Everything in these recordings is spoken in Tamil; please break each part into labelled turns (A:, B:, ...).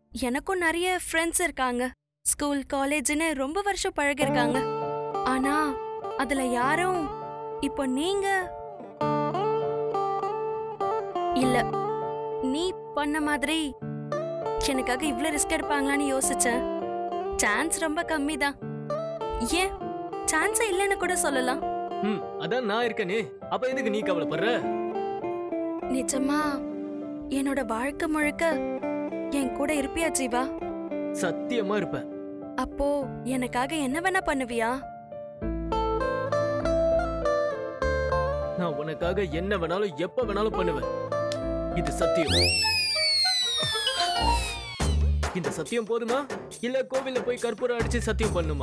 A: எனக்கும் நிறைய ஃப்ரெண்ட்ஸ் இருக்காங்க ஸ்கூல் காலேஜ்னு ரொம்ப வருஷம் பழகிருக்காங்க ஆனா அதுல யாரும் இப்போ நீங்க இல்ல நீ பண்ண மாதிரி எனக்காக இவ்ளோ ரிஸ்க் எடுப்பாங்களான்னு யோசிச்சேன் சான்ஸ் ரொம்ப கம்மி தான் ஏன் சான்ஸே இல்லைன்னு கூட சொல்லலாம்
B: ம் அதான் நான் இருக்கனே அப்ப எதுக்கு நீ கவலைப்படுற
A: நிஜமா என்னோட வாழ்க்கை முழுக்க என் கூட இருப்பியா ஜீவா
B: சத்தியமா இருப்ப
A: அப்போ எனக்காக என்ன வேணா பண்ணுவியா
B: நான் உனக்காக என்ன வேணாலும் எப்ப வேணாலும் பண்ணுவேன் இது சத்தியம் இந்த சத்தியம் போதுமா இல்ல கோவில்ல போய் கற்பூரம் அடிச்சு சத்தியம் பண்ணுமா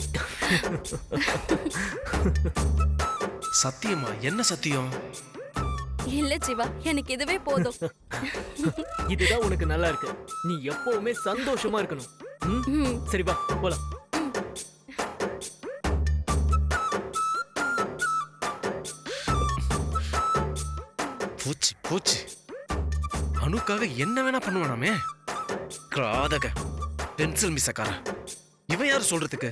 C: சத்தியமா என்ன சத்தியம்
A: இல்ல ஜீவா எனக்கு இதுவே போதும்
B: இதுதான் உனக்கு நல்லா இருக்கு நீ எப்பவுமே சந்தோஷமா இருக்கணும் ம்?
A: ம்,
B: சரி வா போலாம்
C: போச்சு போச்சு அணுக்காக என்ன வேணா பண்ணுவானாமே கிராதக பென்சில் மிஸ்ஸக்கார இவன் யார் சொல்றதுக்கு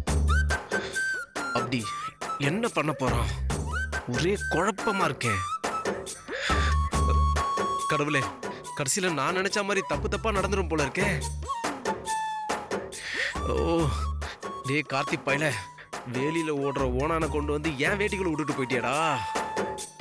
C: அப்படி என்ன பண்ண போறான் ஒரே குழப்பமா இருக்கே கடவுளே கடைசியில நான் நினைச்ச மாதிரி தப்பு தப்பா நடந்துரும் போல இருக்கே ஓ டேய் கார்த்திக் பையல வேலியில ஓடுற ஓனான கொண்டு வந்து ஏன் வேட்டிக்குள்ள விட்டுட்டு போயிட்டியாடா